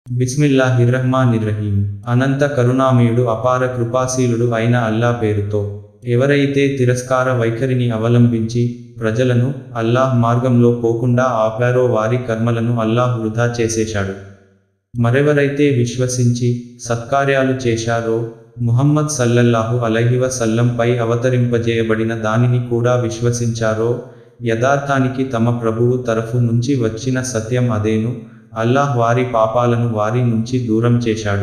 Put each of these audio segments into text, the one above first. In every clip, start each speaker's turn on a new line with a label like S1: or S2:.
S1: బిస్మిల్లాహిర్రహ్మానిర్రహీం అనంత కరుణామయుడు అపార కృపాశీలుడు అయిన అల్లా పేరుతో ఎవరైతే తిరస్కార వైఖరిని అవలంబించి ప్రజలను అల్లాహ్ మార్గంలో పోకుండా ఆపారో వారి కర్మలను అల్లాహ్ వృధా చేసేశాడు మరెవరైతే విశ్వసించి సత్కార్యాలు చేశారో ముహమ్మద్ సల్లల్లాహు అలైహివ సల్లంపై అవతరింపజేయబడిన దానిని కూడా విశ్వసించారో యథార్థానికి తమ ప్రభువు తరఫు నుంచి వచ్చిన సత్యం అదేను అల్లాహ్ వారి పాపాలను వారి నుంచి దూరం చేశాడు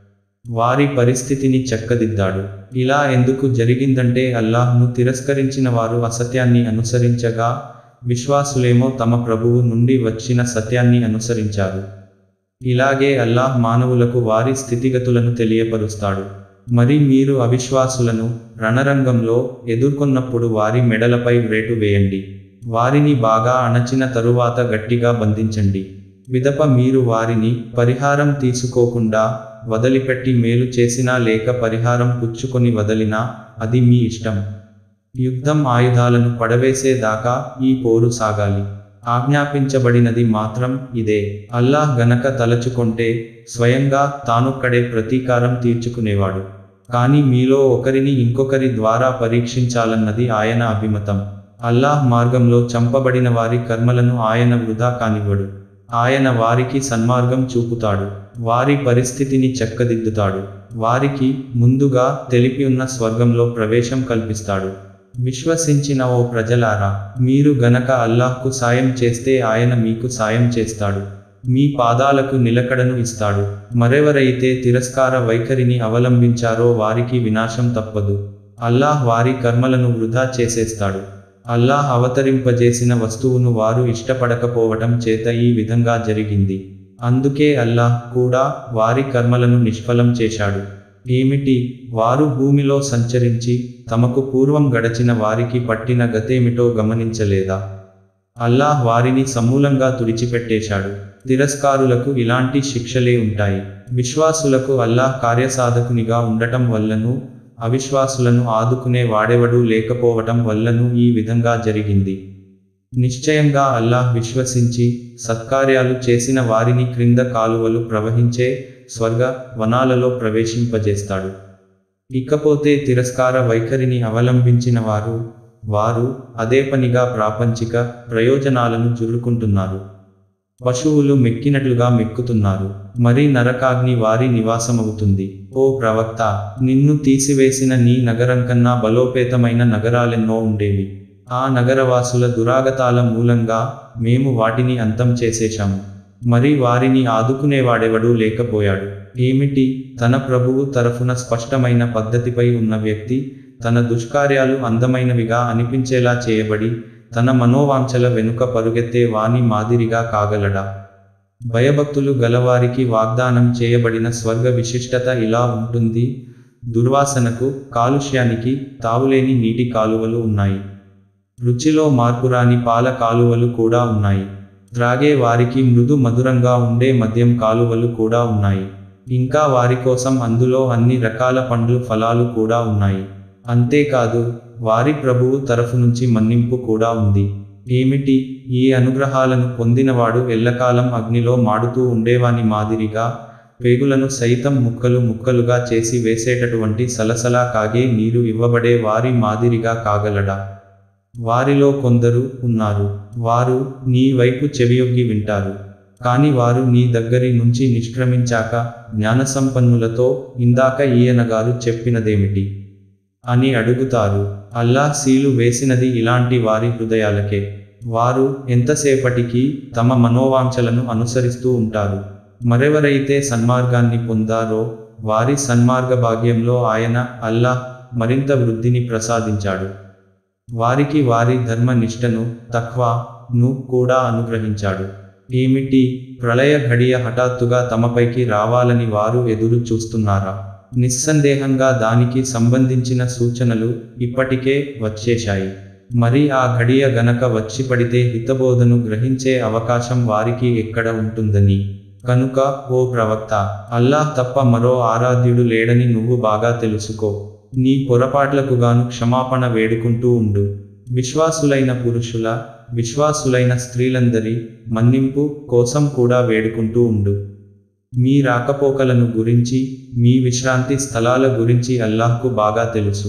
S1: వారి పరిస్థితిని చక్కదిద్దాడు ఇలా ఎందుకు జరిగిందంటే అల్లాహ్ను తిరస్కరించిన వారు అసత్యాన్ని అనుసరించగా విశ్వాసులేమో తమ ప్రభువు నుండి వచ్చిన సత్యాన్ని అనుసరించారు ఇలాగే అల్లాహ్ మానవులకు వారి స్థితిగతులను తెలియపరుస్తాడు మరి మీరు అవిశ్వాసులను రణరంగంలో ఎదుర్కొన్నప్పుడు వారి మెడలపై రేటు వేయండి వారిని బాగా అణచిన తరువాత గట్టిగా బంధించండి విదప మీరు వారిని పరిహారం తీసుకోకుండా వదిలిపెట్టి మేలు చేసినా లేక పరిహారం పుచ్చుకొని వదలినా అది మీ ఇష్టం యుద్ధం ఆయుధాలను పడవేసేదాకా ఈ పోరు సాగాలి ఆజ్ఞాపించబడినది మాత్రం ఇదే అల్లాహ్ గనక తలచుకొంటే స్వయంగా తానొక్కడే ప్రతీకారం తీర్చుకునేవాడు కానీ మీలో ఒకరిని ఇంకొకరి ద్వారా పరీక్షించాలన్నది ఆయన అభిమతం అల్లాహ్ మార్గంలో చంపబడిన వారి కర్మలను ఆయన వృధా కానివ్వడు ఆయన వారికి సన్మార్గం చూపుతాడు వారి పరిస్థితిని చక్కదిద్దుతాడు వారికి ముందుగా తెలిపి ఉన్న స్వర్గంలో ప్రవేశం కల్పిస్తాడు విశ్వసించిన ఓ ప్రజలారా మీరు గనక అల్లాహ్కు సాయం చేస్తే ఆయన మీకు సాయం చేస్తాడు మీ పాదాలకు నిలకడను ఇస్తాడు మరెవరైతే తిరస్కార వైఖరిని అవలంబించారో వారికి వినాశం తప్పదు అల్లాహ్ వారి కర్మలను వృధా చేసేస్తాడు అల్లాహ్ అవతరింపజేసిన వస్తువును వారు ఇష్టపడకపోవటం చేత ఈ విధంగా జరిగింది అందుకే అల్లాహ్ కూడా వారి కర్మలను నిష్ఫలం చేశాడు ఏమిటి వారు భూమిలో సంచరించి తమకు పూర్వం గడచిన వారికి పట్టిన గతేమిటో గమనించలేదా అల్లాహ్ వారిని సమూలంగా తుడిచిపెట్టేశాడు తిరస్కారులకు ఇలాంటి శిక్షలే ఉంటాయి విశ్వాసులకు అల్లాహ్ కార్యసాధకునిగా ఉండటం వల్లను అవిశ్వాసులను ఆదుకునే వాడెవడూ లేకపోవటం వల్లను ఈ విధంగా జరిగింది నిశ్చయంగా అల్లాహ్ విశ్వసించి సత్కార్యాలు చేసిన వారిని క్రింద కాలువలు ప్రవహించే స్వర్గ వనాలలో ప్రవేశింపజేస్తాడు ఇకపోతే తిరస్కార వైఖరిని అవలంబించిన వారు వారు అదే పనిగా ప్రాపంచిక ప్రయోజనాలను జుర్రుకుంటున్నారు పశువులు మెక్కినట్లుగా మెక్కుతున్నారు మరి నరకాగ్ని వారి నివాసమవుతుంది ఓ ప్రవక్త నిన్ను తీసివేసిన నీ నగరం కన్నా బలోపేతమైన నగరాలెన్నో ఉండేవి ఆ నగరవాసుల దురాగతాల మూలంగా మేము వాటిని అంతం చేసేశాము మరి వారిని ఆదుకునేవాడెవడూ లేకపోయాడు ఏమిటి తన ప్రభువు తరఫున స్పష్టమైన పద్ధతిపై ఉన్న వ్యక్తి తన దుష్కార్యాలు అందమైనవిగా అనిపించేలా చేయబడి తన మనోవాంఛల వెనుక పరుగెత్తే వాని మాదిరిగా కాగలడా భయభక్తులు గలవారికి వాగ్దానం చేయబడిన స్వర్గ విశిష్టత ఇలా ఉంటుంది దుర్వాసనకు కాలుష్యానికి తావులేని నీటి కాలువలు ఉన్నాయి రుచిలో మార్పురాని పాల కాలువలు కూడా ఉన్నాయి త్రాగే వారికి మృదు మధురంగా ఉండే మద్యం కాలువలు కూడా ఉన్నాయి ఇంకా వారి కోసం అందులో అన్ని రకాల పండ్లు ఫలాలు కూడా ఉన్నాయి అంతేకాదు వారి ప్రభువు తరఫు నుంచి మన్నింపు కూడా ఉంది ఏమిటి ఈ అనుగ్రహాలను పొందినవాడు ఎల్లకాలం అగ్నిలో మాడుతూ ఉండేవాని మాదిరిగా పేగులను సైతం ముక్కలు ముక్కలుగా చేసి వేసేటటువంటి సలసలా కాగే నీరు ఇవ్వబడే వారి మాదిరిగా కాగలడా వారిలో కొందరు ఉన్నారు వారు నీ వైపు చెవియొగ్గి వింటారు కాని వారు నీ దగ్గరి నుంచి నిష్క్రమించాక జ్ఞానసంపన్నులతో ఇందాక ఈయనగారు చెప్పినదేమిటి అని అడుగుతారు అల్లాహ్ సీలు వేసినది ఇలాంటి వారి హృదయాలకే వారు ఎంతసేపటికి తమ మనోవాంఛలను అనుసరిస్తూ ఉంటారు మరెవరైతే సన్మార్గాన్ని పొందారో వారి సన్మార్గ భాగ్యంలో ఆయన అల్లాహ్ మరింత వృద్ధిని ప్రసాదించాడు వారికి వారి ధర్మ నిష్టను తక్వాను కూడా అనుగ్రహించాడు ఏమిటి ప్రళయ ఘడియ హఠాత్తుగా తమపైకి రావాలని వారు ఎదురు చూస్తున్నారా నిస్సందేహంగా దానికి సంబంధించిన సూచనలు ఇప్పటికే వచ్చేశాయి మరి ఆ ఘడియ గనక వచ్చి పడితే హితబోధను గ్రహించే అవకాశం వారికి ఎక్కడ ఉంటుందని కనుక ఓ ప్రవక్త అల్లాహ్ తప్ప మరో ఆరాధ్యుడు లేడని నువ్వు బాగా తెలుసుకో నీ పొరపాట్లకుగాను క్షమాపణ వేడుకుంటూ ఉండు విశ్వాసులైన పురుషుల విశ్వాసులైన స్త్రీలందరి మన్నింపు కోసం కూడా వేడుకుంటూ ఉండు మీ రాకపోకలను గురించి మీ విశ్రాంతి స్థలాల గురించి అల్లాహ్కు బాగా తెలుసు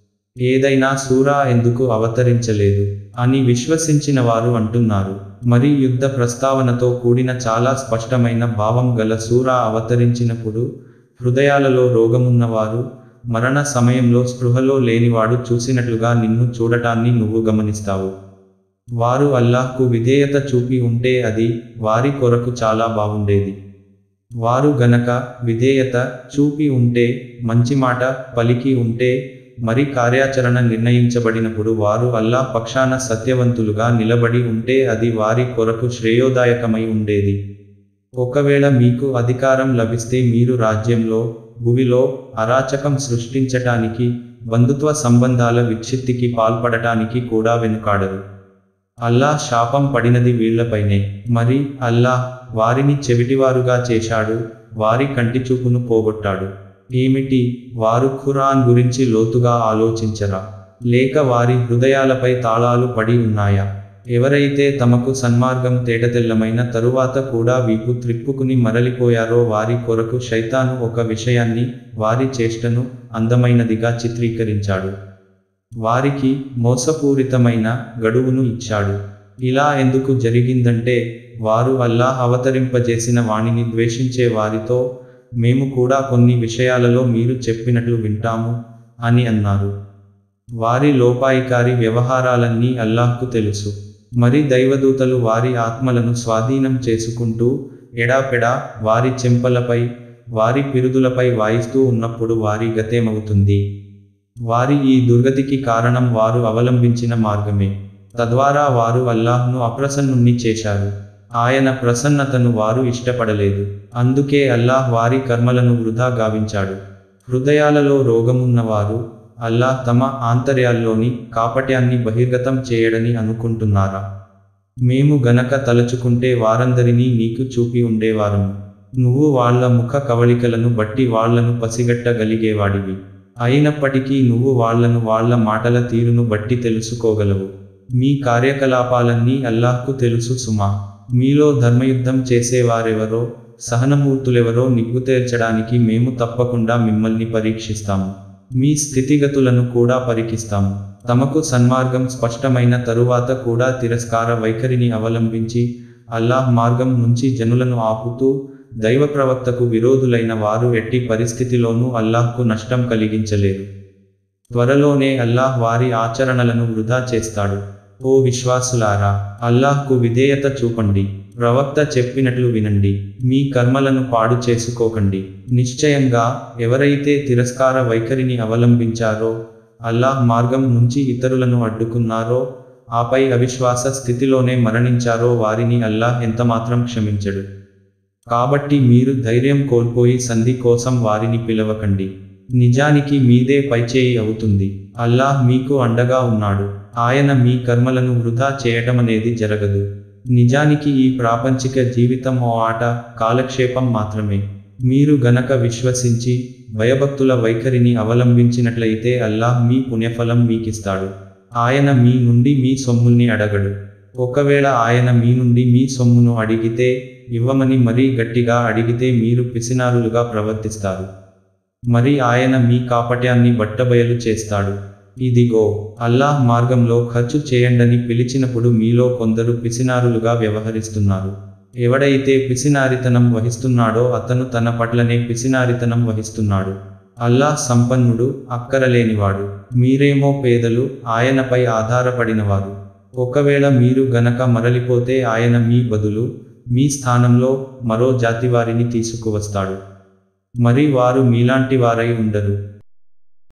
S1: ఏదైనా సూరా ఎందుకు అవతరించలేదు అని విశ్వసించిన వారు అంటున్నారు మరి యుద్ధ ప్రస్తావనతో కూడిన చాలా స్పష్టమైన భావం గల సూరా అవతరించినప్పుడు హృదయాలలో రోగమున్నవారు మరణ సమయంలో స్పృహలో లేనివాడు చూసినట్లుగా నిన్ను చూడటాన్ని నువ్వు గమనిస్తావు వారు అల్లాహ్కు విధేయత చూపి ఉంటే అది వారి కొరకు చాలా బాగుండేది వారు గనక విధేయత చూపి ఉంటే మంచి మాట పలికి ఉంటే మరి కార్యాచరణ నిర్ణయించబడినప్పుడు వారు అల్లాహ్ పక్షాన సత్యవంతులుగా నిలబడి ఉంటే అది వారి కొరకు శ్రేయోదాయకమై ఉండేది ఒకవేళ మీకు అధికారం లభిస్తే మీరు రాజ్యంలో భువిలో అరాచకం సృష్టించటానికి బంధుత్వ సంబంధాల విచ్ఛిత్తికి పాల్పడటానికి కూడా వెనుకాడరు అల్లాహ్ శాపం పడినది వీళ్లపైనే మరి అల్లాహ్ వారిని చెవిటివారుగా చేశాడు వారి కంటి చూపును పోగొట్టాడు ఏమిటి వారు ఖురాన్ గురించి లోతుగా ఆలోచించరా లేక వారి హృదయాలపై తాళాలు పడి ఉన్నాయా ఎవరైతే తమకు సన్మార్గం తేటతెల్లమైన తరువాత కూడా వీపు త్రిప్పుకుని మరలిపోయారో వారి కొరకు శైతాను ఒక విషయాన్ని వారి చేష్టను అందమైనదిగా చిత్రీకరించాడు వారికి మోసపూరితమైన గడువును ఇచ్చాడు ఇలా ఎందుకు జరిగిందంటే వారు అల్లాహ్ అవతరింపజేసిన వాణిని ద్వేషించే వారితో మేము కూడా కొన్ని విషయాలలో మీరు చెప్పినట్లు వింటాము అని అన్నారు వారి లోపాయికారి వ్యవహారాలన్నీ అల్లాహ్కు తెలుసు మరి దైవదూతలు వారి ఆత్మలను స్వాధీనం చేసుకుంటూ ఎడాపెడా వారి చెంపలపై వారి పిరుదులపై వాయిస్తూ ఉన్నప్పుడు వారి గతేమవుతుంది వారి ఈ దుర్గతికి కారణం వారు అవలంబించిన మార్గమే తద్వారా వారు అల్లాహ్ను అప్రసన్నుణ్ణి చేశారు ఆయన ప్రసన్నతను వారు ఇష్టపడలేదు అందుకే అల్లాహ్ వారి కర్మలను వృధా గావించాడు హృదయాలలో రోగమున్నవారు అల్లాహ్ తమ ఆంతర్యాల్లోని కాపట్యాన్ని బహిర్గతం చేయడని అనుకుంటున్నారా మేము గనక తలచుకుంటే వారందరినీ నీకు చూపి ఉండేవారము నువ్వు వాళ్ళ ముఖ కవళికలను బట్టి వాళ్లను పసిగట్టగలిగేవాడివి అయినప్పటికీ నువ్వు వాళ్లను వాళ్ళ మాటల తీరును బట్టి తెలుసుకోగలవు మీ కార్యకలాపాలన్నీ అల్లాహ్కు తెలుసు సుమా మీలో ధర్మయుద్ధం చేసేవారెవరో సహనమూర్తులెవరో నిగ్గుతేల్చడానికి మేము తప్పకుండా మిమ్మల్ని పరీక్షిస్తాము మీ స్థితిగతులను కూడా పరీక్షిస్తాము తమకు సన్మార్గం స్పష్టమైన తరువాత కూడా తిరస్కార వైఖరిని అవలంబించి అల్లాహ్ మార్గం నుంచి జనులను ఆపుతూ దైవ ప్రవక్తకు విరోధులైన వారు ఎట్టి పరిస్థితిలోనూ అల్లాహ్కు నష్టం కలిగించలేరు త్వరలోనే అల్లాహ్ వారి ఆచరణలను వృధా చేస్తాడు ఓ విశ్వాసులారా అల్లాహ్కు విధేయత చూపండి ప్రవక్త చెప్పినట్లు వినండి మీ కర్మలను పాడు చేసుకోకండి నిశ్చయంగా ఎవరైతే తిరస్కార వైఖరిని అవలంబించారో అల్లాహ్ మార్గం నుంచి ఇతరులను అడ్డుకున్నారో ఆపై అవిశ్వాస స్థితిలోనే మరణించారో వారిని అల్లాహ్ ఎంతమాత్రం క్షమించడు కాబట్టి మీరు ధైర్యం కోల్పోయి సంధి కోసం వారిని పిలవకండి నిజానికి మీదే పైచేయి అవుతుంది అల్లాహ్ మీకు అండగా ఉన్నాడు ఆయన మీ కర్మలను వృధా చేయటమనేది జరగదు నిజానికి ఈ ప్రాపంచిక జీవితం ఓ ఆట కాలక్షేపం మాత్రమే మీరు గనక విశ్వసించి భయభక్తుల వైఖరిని అవలంబించినట్లయితే అల్లాహ్ మీ పుణ్యఫలం మీకిస్తాడు ఆయన మీ నుండి మీ సొమ్ముల్ని అడగడు ఒకవేళ ఆయన మీ నుండి మీ సొమ్మును అడిగితే ఇవ్వమని మరీ గట్టిగా అడిగితే మీరు పిసినారులుగా ప్రవర్తిస్తారు మరి ఆయన మీ కాపట్యాన్ని బట్టబయలు చేస్తాడు ఇదిగో అల్లాహ్ మార్గంలో ఖర్చు చేయండని పిలిచినప్పుడు మీలో కొందరు పిసినారులుగా వ్యవహరిస్తున్నారు ఎవడైతే పిసినారితనం వహిస్తున్నాడో అతను తన పట్లనే పిసినారితనం వహిస్తున్నాడు అల్లాహ్ సంపన్నుడు అక్కరలేనివాడు మీరేమో పేదలు ఆయనపై ఆధారపడినవారు ఒకవేళ మీరు గనక మరలిపోతే ఆయన మీ బదులు మీ స్థానంలో మరో జాతివారిని తీసుకువస్తాడు మరి వారు మీలాంటి వారై ఉండరు